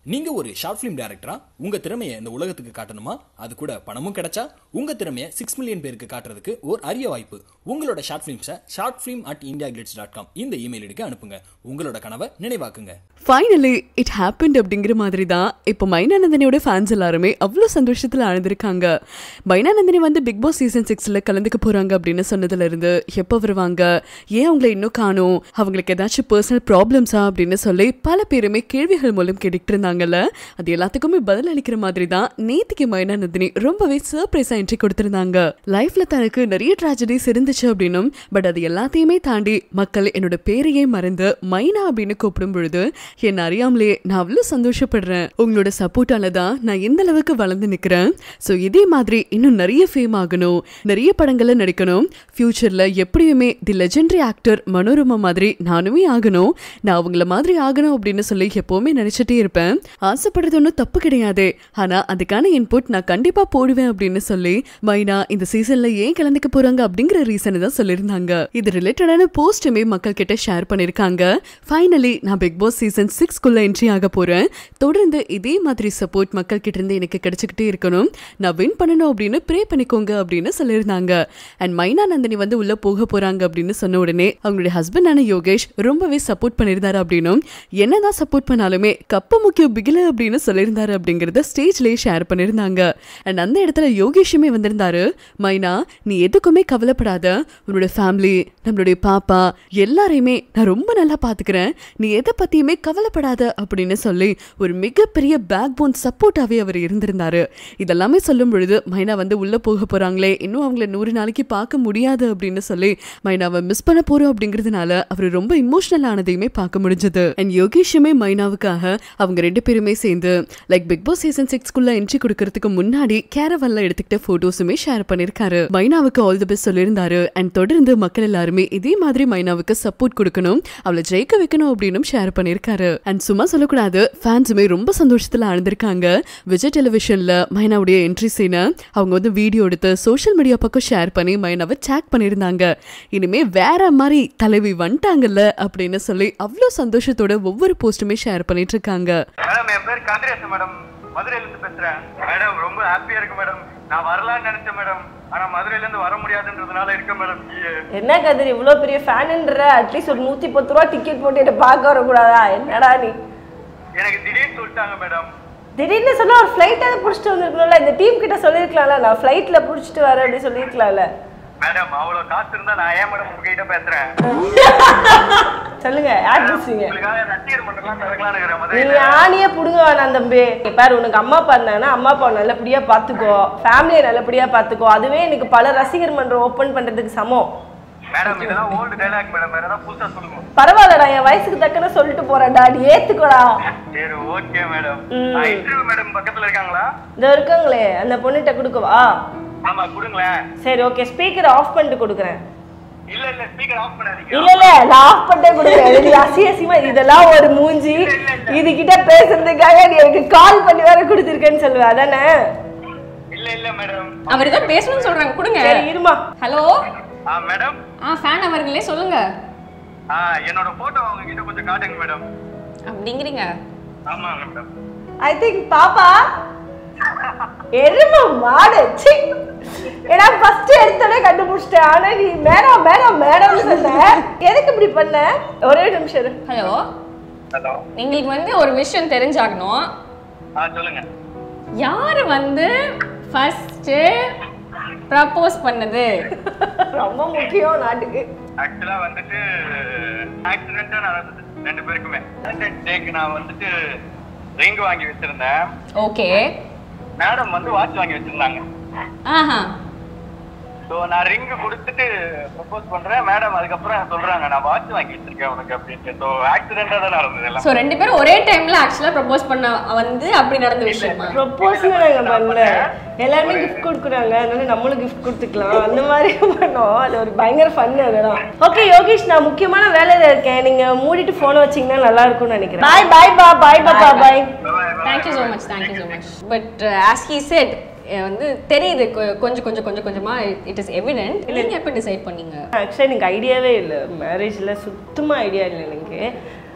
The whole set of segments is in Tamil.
நீங்க ஒரு ஷார்ட் ஃபிலிம் டைரக்டரா உங்க திறமையை இந்த உலகத்துக்கு காட்டணுமா அது கூட பணமும் கிடைச்சா உங்க திறமையை சிக்ஸ் மில்லியன் பேருக்கு காட்டுறதுக்கு ஒரு அரிய வாய்ப்பு உங்களோட ஷார்ட் ஃபிலிம்ஸை short film at India glitz dot com இந்த இமெயில் ஐடிக்கு அனுப்புங்க உங்களோட கனவை நினைவாக்குங்க ஃபைனலி இட் ஹேப்பன்ட் அப்படிங்கிற மாதிரி தான் இப்போ மைனானந்தனியோட ஃபேன்ஸ் எல்லாருமே அவ்வளோ சந்தோஷத்தில் ஆழ்ந்திருக்காங்க மைனானந்தனி வந்து பிக் பாஸ் சீசன் சிக்ஸில் கலந்துக்க போகிறாங்க அப்படின்னு சொன்னதுலேருந்து எப்போ வருவாங்க ஏன் அவங்கள இன்னும் காணும் அவங்களுக்கு ஏதாச்சும் பர்சனல் ப்ராப்ளம்ஸா அப்படின்னு சொல்லி பல பேருமே கேள்விகள் மூலம் கேட்டுக்கிட்டு இருந்தாங்கல்ல அது எல்லாத்துக்குமே பதில் அளிக்கிற மாதிரி தான் நேத்திக்கு மைனானந்தினி ரொம்பவே சர்ப்ரைஸாக என்ட்ரி கொடுத்துருந்தாங்க லைஃப்ல தனக்கு நிறைய ட்ராஜடிஸ் இருந்துச்சு அப்படின்னும் பட் அது எல்லாத்தையுமே தாண்டி மக்கள் என்னோட பேரையே மறந்து மைனா அப்படின்னு கூப்பிடும் பொழுது என்ன அறியாமலே நான் அவ்வளோ சந்தோஷப்படுறேன் உங்களோட சப்போர்ட்டால தான் நான் எந்த அளவுக்கு வளர்ந்து நிற்கிறேன் ஸோ இதே மாதிரி இன்னும் நிறைய ஃபேம் ஆகணும் நிறைய படங்கள்ல நடிக்கணும் ஃபியூச்சர்ல எப்படியுமே தி லெஜெண்டரி ஆக்டர் மனோரமா மாதிரி நானுமே ஆகணும் நான் அவங்கள மாதிரி ஆகணும் அப்படின்னு சொல்லி எப்பவுமே நினைச்சிட்டே இருப்பேன் ஆசைப்படுறது ஒன்றும் தப்பு கிடையாது ஆனா அதுக்கான இன்புட் நான் கண்டிப்பா போடுவேன் அப்படின்னு சொல்லி மைனா இந்த சீசன்ல ஏன் கலந்துக்க போறாங்க அப்படிங்கிற ரீசனை தான் சொல்லியிருந்தாங்க இது ரிலேட்டடான போஸ்ட்டுமே மக்கள் கிட்ட ஷேர் பண்ணிருக்காங்க ஃபைனலி நான் பிக் பாஸ் சீசன் சிக்ஸ்க்குள்ள என்ட்ரி ஆக போறேன் தொடர்ந்து இதே மாதிரி சப்போர்ட் மக்கள் கிட்ட இருந்து எனக்கு கிடைச்சிக்கிட்டே இருக்கணும் நான் வின் பண்ணணும் அப்படின்னு ப்ரே பண்ணிக்கோங்க அப்படின்னு சொல்லியிருந்தாங்க அண்ட் மைனா நந்தினி வந்து உள்ள போக போறாங்க அப்படின்னு சொன்ன உடனே அவங்களுடைய ஹஸ்பண்டான யோகேஷ் ரொம்பவே சப்போர்ட் பண்ணியிருந்தாரு அப்படின்னும் என்னதான் சப்போர்ட் பண்ணாலுமே கப்ப முக்கியம் பிகில அப்படின்னு சொல்லியிருந்தாரு அப்படிங்கறத ஸ்டேஜ்லயே ஷேர் பண்ணியிருந்தாங்க அண்ட் அந்த இடத்துல யோகேஷுமே வந்திருந்தாரு மைனா நீ எதுக்குமே கவலைப்படாத உன்னோட ஃபேமிலி நம்மளுடைய பாப்பா எல்லாரையுமே நான் ரொம்ப நல்லா பாத்துக்கிறேன் நீ எதை பத்தியுமே கவலைப்படாத அப்படின்னு சொல்லி ஒரு மிகப்பெரிய பேக் போன் சப்போர்ட்டாவே அவர் இருந்திருந்தாரு இதெல்லாமே சொல்லும் பொழுது மைனா வந்து உள்ள போக போறாங்களே இன்னும் அவங்கள நூறு நாளைக்கு பார்க்க முடியாது அப்படின்னு சொல்லி மைனாவை மிஸ் பண்ண போறோம் அப்படிங்கிறதுனால அவர் ரொம்ப இமோஷனல் ஆனதையுமே பார்க்க முடிஞ்சது அண்ட் யோகேஷுமே மைனாவுக்காக அவங்க ரெண்டு பேருமே சேர்ந்து லைக் பிக் பாஸ் சீசன் சிக்ஸ்க்குள்ள என்ட்ரி கொடுக்கறதுக்கு முன்னாடி கேரவல்ல எடுத்துக்கிட்ட போட்டோஸுமே ஷேர் பண்ணிருக்காரு மைனாவுக்கு ஆல் தி பெஸ்ட் சொல்லியிருந்தாரு அண்ட் தொடர்ந்து மக்கள் எல்லாருமே இதே மாதிரி மைனாவுக்கு சப்போர்ட் கொடுக்கணும் அவளை ஜெயிக்க வைக்கணும் அப்படின்னு ஷேர் பண்ணிருக்காரு அண்ட் சும்மா சொல்லக்கூடாது ஃபேன்ஸுமே ரொம்ப சந்தோஷத்துல ஆழ்ந்திருக்காங்க விஜய் டெலிவிஷன்ல மைனாவுடைய என்ட்ரி சீனை அவங்க வந்து வீடியோ எடுத்து சோஷியல் மீடியா பக்கம் ஷேர் பண்ணி மைனாவை சேக் பண்ணியிருந்தாங்க இனிமே வேற மாதிரி தலைவி வந்துட்டாங்கல்ல அப்படின்னு சொல்லி அவ்வளோ சந்தோஷத்தோட ஒவ்வொரு போஸ்ட்டுமே ஷேர் பண்ணிட்டு இருக்காங்க மேடம் என் பேர் கதிரேசன் மேடம் மதுரையில இருந்து பேசுறேன் மேடம் ரொம்ப ஹாப்பியா இருக்கு மேடம் நான் வரலாம்னு நினைச்சேன் மேடம் ஆனா மதுரையில இருந்து வர முடியாதுன்றதுனால இருக்கேன் மேடம் என்ன கதிர் இவ்வளோ பெரிய ஃபேனுன்ற அட்லீஸ்ட் ஒரு நூற்றி பத்து ரூபா டிக்கெட் போட்டு என்னை பார்க்க வரக்கூடாதா என்னடா நீ எனக்கு திடீர்னு சொல்லிட்டாங்க மேடம் திடீர்னு சொன்னா ஒரு ஃப்ளைட்டாவது பிடிச்சிட்டு வந்திருக்கணும்ல இந்த டீம் கிட்ட சொல்லியிருக்கலாம்ல நான் ஃப்ளைட்டில் பிடிச்சிட்டு வரேன் அப்படின்னு சொல்லியிருக்கலாம்ல மேடம் அவ்வளவு காசு இருந்தா நான் ஏன் மேடம் உங்ககிட்ட பேசுறேன் சொல்லுங்க யார் பேசுவீங்க உங்களுக்காக ரசிகர் மன்றம்லாம் திறக்கலாம்னு இருக்கிறேன் நீ மதுரையில ஆணியே புடுங்க வேணாம் தம்பி இங்க பாரு உனக்கு அம்மா அப்பா இருந்தாங்கன்னா அம்மா அப்பா நல்லபடியா பாத்துக்கோ ஃபேமிலியை நல்லபடியா பாத்துக்கோ அதுவே எனக்கு பல ரசிகர் மன்றம் ஓபன் பண்றதுக்கு சமம் மேடம் இதெல்லாம் ஓல்டு டைலாக் மேடம் வேற ஏதாவது புதுசா சொல்லுங்க பரவாயில்லடா என் வயசுக்கு தக்கன சொல்லிட்டு போறேன்டா நீ ஏத்துக்கோடா சரி okay madam hmm. Interview madam பக்கத்துல இருக்காங்களா இந்த இருக்காங்களே அந்த பொண்ணுகிட்ட கொடுக்கவா ஆமா கொடுங்களேன் சரி ஓகே ஸ்பீக்கர் ஆஃப் பண்ணிட்டு கொடுக்குறேன் இல்ல இல்ல ஸ்பீக்கர் ஆஃப் பண்ணாதீங்க இல்ல இல்ல நான் ஆஃப் பண்ணிட்டே கொடுக்குறேன் இது அசியசியமா இதெல்லாம் ஒரு மூஞ்சி இது கிட்ட பேசுறதுக்காக நீ எனக்கு கால் பண்ணி வேற கொடுத்துருக்கேன்னு சொல்லுவ அதானே இல்ல இல்ல மேடம் அவர் ஏதோ பேசணும்னு சொல்றாங்க கொடுங்க சரி இருமா ஹலோ ஆ மேடம் ஆ ஃபேன் அவர்களே சொல்லுங்க ஆ என்னோட போட்டோ அவங்க கிட்ட கொஞ்சம் காட்டுங்க மேடம் அப்படிங்கிறீங்க ஆமாங்க மேடம் ஐ திங்க் பாப்பா எரும மாடு சி ஏன்னா ஃபர்ஸ்ட் எடுத்தோடனே கண்டுபிடிச்சிட்டேன் ஆனா நீ மேடம் மேடம் மேடம்னு சொன்ன எதுக்கு இப்படி பண்ண ஒரே நிமிஷம் இரு. ஹலோ ஹலோ எங்களுக்கு வந்து ஒரு விஷயம் தெரிஞ்சாகணும் ஆ சொல்லுங்க யார் வந்து ஃபர்ஸ்ட் ப்ரப்போஸ் பண்ணது ரொம்ப முக்கியம் நாட்டுக்கு ஆக்சுவலா வந்துட்டு ஆக்சிடென்ட்டா நடந்தது ரெண்டு பேருக்குமே வேலண்டைன்ஸ் டேக்கு நான் வந்துட்டு ரிங் வாங்கி வச்சிருந்தேன் ஓகே மேடம் வந்து வாட்ச் வாங்கி வச்சிருந்தாங்க ஆஹா ஸோ நான் ரிங் கொடுத்துட்டு ப்ரப்போஸ் பண்றேன் மேடம் அதுக்கப்புறம் சொல்றாங்க நான் வாட்ச் வாங்கி வச்சிருக்கேன் உனக்கு அப்படின்ட்டு ஸோ ஆக்சிடென்ட்டா தான் நடந்தது எல்லாம் ஸோ ரெண்டு பேரும் ஒரே டைம்ல ஆக்சுவலா ப்ரப்போஸ் பண்ண வந்து அப்படி நடந்த விஷயமா ப்ரொப்போஸ்னு நாங்கள் பண்ணல எல்லாருமே கிஃப்ட் கொடுக்குறாங்க அதனால நம்மளும் கிஃப்ட் கொடுத்துக்கலாம் அந்த மாதிரி பண்ணோம் அது ஒரு பயங்கர ஃபன் அதெல்லாம் ஓகே யோகேஷ் நான் முக்கியமான வேலையில இருக்கேன் நீங்க மூடிட்டு ஃபோனை வச்சீங்கன்னா நல்லா இருக்கும்னு நினைக்கிறேன் பாய் பாய் பா பாய் பாப்பா bye thank you so much thank you so much but as he said வந்து தெரியுது கொ- கொஞ்சம் கொஞ்சம் கொஞ்சம் கொஞ்சமா இட் இஸ் எவிடென்ட் நீங்க எப்போ டிசைட் பண்ணீங்க ஆக்சுவலாக எனக்கு ஐடியாவே இல்லை மேரேஜில் சுத்தமாக ஐடியா இல்லை எனக்கு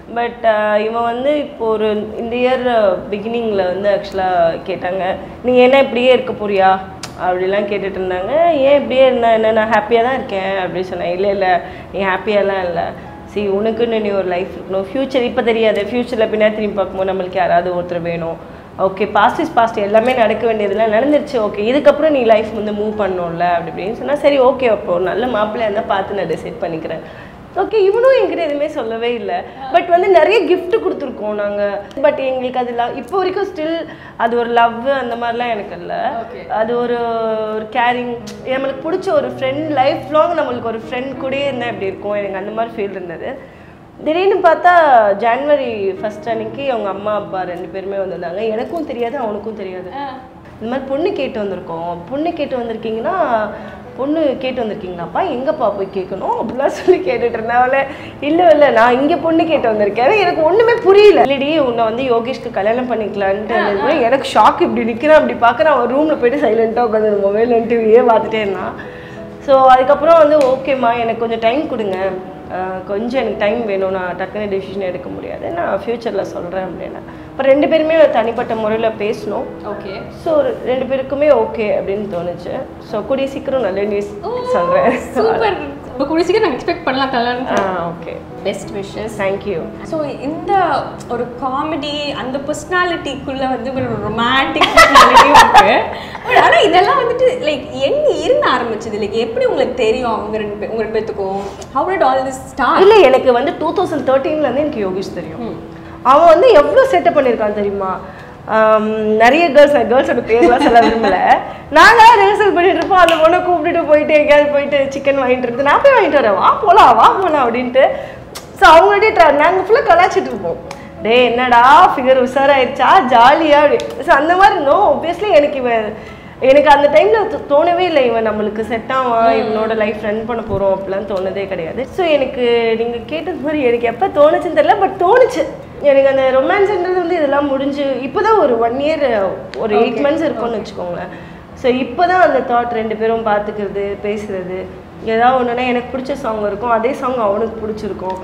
பட் இவன் வந்து இப்போ ஒரு இந்த இயர் பிகினிங்கில் வந்து ஆக்சுவலாக கேட்டாங்க நீ என்ன இப்படியே இருக்க போறியா அப்படிலாம் கேட்டுட்டு இருந்தாங்க ஏன் இப்படியே இருந்தா என்ன நான் ஹாப்பியாக தான் இருக்கேன் அப்படின்னு சொன்னேன் இல்லை இல்லை நீ ஹாப்பியாலாம் இல்லை சி உனக்குன்னு நீ ஒரு லைஃப் இருக்கணும் ஃப்யூச்சர் இப்போ தெரியாது ஃப்யூச்சரில் பின்னாடி திரும்பி பார்க்கும்போது நம்மளுக்கு யாராவது ஒருத்தர் வேணும் ஓகே பாஸ்ட் இஸ் பாஸ்ட் எல்லாமே நடக்க வேண்டியதெல்லாம் நடந்துருச்சு ஓகே இதுக்கப்புறம் நீ லைஃப் வந்து மூவ் பண்ணணும்ல அப்படி இப்படின்னு சொன்னால் சரி ஓகே அப்போ ஒரு நல்ல மாப்பிள்ளையா இருந்தால் பார்த்து நான் டிசைட் பண்ணிக்கிறேன் ஓகே இவனும் என்கிட்ட எதுவுமே சொல்லவே இல்லை பட் வந்து நிறைய gift கொடுத்துருக்கோம் நாங்கள் பட் எங்களுக்கு அது லவ் இப்போ வரைக்கும் ஸ்டில் அது ஒரு லவ் அந்த மாதிரிலாம் எனக்கு இல்லை அது ஒரு ஒரு கேரிங் நம்மளுக்கு பிடிச்ச ஒரு ஃப்ரெண்ட் லைஃப் லாங் நம்மளுக்கு ஒரு ஃப்ரெண்ட் கூடயே இருந்தால் எப்படி இருக்கும் எனக்கு அந்த மாதிரி ஃபீல் இருந்தது திடீர்னு பார்த்தா ஜான்வரி ஃபர்ஸ்ட் அன்னைக்கு அவங்க அம்மா அப்பா ரெண்டு பேருமே வந்திருந்தாங்க எனக்கும் தெரியாது அவனுக்கும் தெரியாது இந்த மாதிரி பொண்ணு கேட்டு வந்திருக்கோம் பொண்ணு கேட்டு வந்திருக்கீங்கன்னா பொண்ணு கேட்டு வந்திருக்கீங்களாப்பா எங்கப்பா போய் கேட்கணும் அப்படிலாம் சொல்லி கேட்டுட்டு இருந்தேன் அவளை இல்லை இல்லை நான் இங்கே பொண்ணு கேட்டு வந்திருக்கேன் எனக்கு ஒன்றுமே புரியல இல்லடி உன்னை வந்து யோகேஷ்க்கு கல்யாணம் பண்ணிக்கலான்ட்டு இருந்தது. எனக்கு ஷாக் இப்படி நிற்கிறேன் அப்படி பார்க்குறேன் அவன் ரூமில் போயிட்டு சைலண்ட்டாக உட்காந்து மொபைல் டிவியே பார்த்துட்டே இருந்தான் ஸோ அதுக்கப்புறம் வந்து ஓகேம்மா எனக்கு கொஞ்சம் டைம் கொடுங்க அஹ் கொஞ்சம் எனக்கு டைம் வேணும் நான் டக்குனு டெசிஷன் எடுக்க முடியாது நான் ஃப்யூச்சரில் சொல்கிறேன் அப்படின்னா இப்போ ரெண்டு பேருமே தனிப்பட்ட முறையில் பேசணும் ஓகே ஸோ ரெண்டு பேருக்குமே ஓகே அப்படின்னு தோணுச்சு ஸோ கூடிய சீக்கிரம் நல்ல நியூஸ் சொல்கிறேன் சூப்பர் இப்போ கூடிய சீக்கிரம் நான் எக்ஸ்பெக்ட் பண்ணலாம் கல்யாணம் okay best wishes thank you so இந்த ஒரு காமெடி அந்த பர்சனாலிட்டிக்குள்ள வந்து ஒரு ரொமான்டிக் பர்சனாலிட்டி இருக்கு பட் ஆனால் இதெல்லாம் வந்துட்டு லைக் எங்க இருந்து ஆரம்பிச்சது லைக் எப்படி உங்களுக்கு தெரியும் அவங்க ரெண்டு பேர் உங்க ரெண்டு பேத்துக்கும் how did all this start இல்லை எனக்கு வந்து டூ தௌசண்ட் தேர்ட்டீன்லேருந்து எனக்கு யோகேஷ் தெரியும் அவன் வந்து எவ்வளோ செட்டப் பண்ணியிருக்கான் தெரியுமா ஆம், நிறைய கேர்ள்ஸ் கேர்ள்ஸோட பேர்லாம் சொல்ல விரும்பல நாங்கள் ரிஹர்சல் பண்ணிட்டு இருப்போம் அந்த பொண்ணை கூப்பிட்டுட்டு போயிட்டு எங்கேயாவது போயிட்டு சிக்கன் வாங்கிட்டு இருந்து நான் போய் வாங்கிட்டு வரேன் வா போலாம் வா போலாம் அப்படின்ட்டு ஸோ அவங்கள்டே ட்ரா நாங்கள் ஃபுல்லாக கலாச்சிட்டு இருப்போம் டேய் என்னடா ஃபிகர் உஷாராயிருச்சா ஜாலியா அப்படி ஸோ அந்த மாதிரி இருந்தோம் ஒப்வியஸ்லி எனக்கு இவன் எனக்கு அந்த டைம்ல தோ- தோணவே இல்லை இவன் நம்மளுக்கு செட் ஆவான் இவனோட லைஃப் ரன் பண்ண போறோம் அப்படிலாம் தோணுதே கிடையாது ஸோ எனக்கு நீங்க கேட்டது மாதிரி எனக்கு எப்போ தோணுச்சுன்னு தெரியல பட் தோணுச்சு எனக்கு அந்த ரொமான்ஸ்ன்றது வந்து இதெல்லாம் முடிஞ்சு இப்போதான் ஒரு ஒன் இயர் ஒரு எயிட் மந்த்ஸ் இருக்கும்னு வச்சுக்கோங்களேன் ஸோ இப்போதான் அந்த தாட் ரெண்டு பேரும் பார்த்துக்கிறது பேசுறது ஏதாவது ஒன்றுனா எனக்கு பிடிச்ச சாங் இருக்கும் அதே சாங் அவனுக்கு பிடிச்சிருக்கும்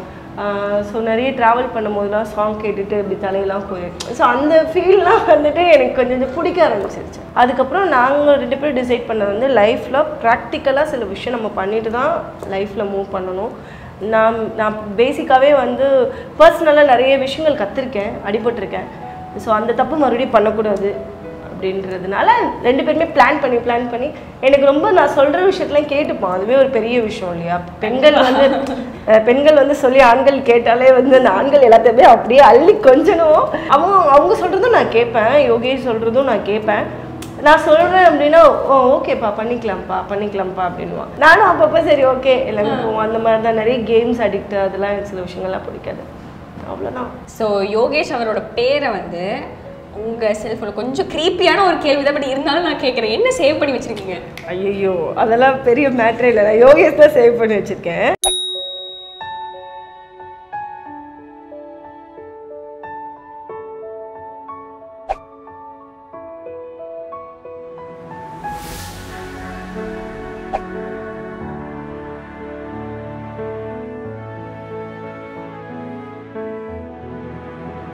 ஸோ நிறைய ட்ராவல் பண்ணும்போதெல்லாம் சாங் கேட்டுட்டு இப்படி தலையெல்லாம் போயிடும் ஸோ அந்த ஃபீல்லாம் வந்துட்டு எனக்கு கொஞ்சம் கொஞ்சம் பிடிக்க ஆரம்பிச்சிருச்சு அதுக்கப்புறம் நாங்கள் ரெண்டு பேரும் டிசைட் பண்ணது வந்து லைஃப்பில் ப்ராக்டிக்கலாக சில விஷயம் நம்ம பண்ணிட்டு தான் லைஃப்பில் மூவ் பண்ணணும் நான் நான் பேசிக்காகவே வந்து பர்சனலாக நிறைய விஷயங்கள் கற்றுருக்கேன் அடிபட்டிருக்கேன் ஸோ அந்த தப்பு மறுபடியும் பண்ணக்கூடாது அப்படின்றதுனால ரெண்டு பேருமே பிளான் பண்ணி பிளான் பண்ணி எனக்கு ரொம்ப நான் சொல்கிற விஷயத்தெல்லாம் கேட்டுப்பான் அதுவே ஒரு பெரிய விஷயம் இல்லையா பெண்கள் வந்து அஹ், பெண்கள் வந்து சொல்லி ஆண்கள் கேட்டாலே வந்து அந்த ஆண்கள் எல்லாத்தையுமே அப்படியே அள்ளி கொஞ்சணும் அவங்க அவங்க சொல்கிறதும் நான் கேட்பேன் யோகேஷ் சொல்கிறதும் நான் கேட்பேன் நான் சொல்கிறேன் அப்படின்னா ஓ ஓகேப்பா பண்ணிக்கலாம்ப்பா பண்ணிக்கலாம்ப்பா அப்படின்வான் நானும் அப்பப்போ சரி ஓகே எல்லாமே போவோம் அந்த மாதிரி தான் நிறைய கேம்ஸ் அடிக்ட் அதெல்லாம் எனக்கு சில விஷயங்கள்லாம் பிடிக்காது அவ்வளோதான் ஸோ யோகேஷ் அவரோட பேரை வந்து உங்க செல்ஃபோனில் கொஞ்சம் க்ரீப்பியான ஒரு கேள்வி தான் பட் இருந்தாலும் நான் கேட்குறேன் என்ன சேவ் பண்ணி வச்சிருக்கீங்க ஐயோ அதெல்லாம் பெரிய மேட்ரே இல்லை நான் யோகேஷ் தான் சேவ் பண்ணி வச்சிருக்கேன்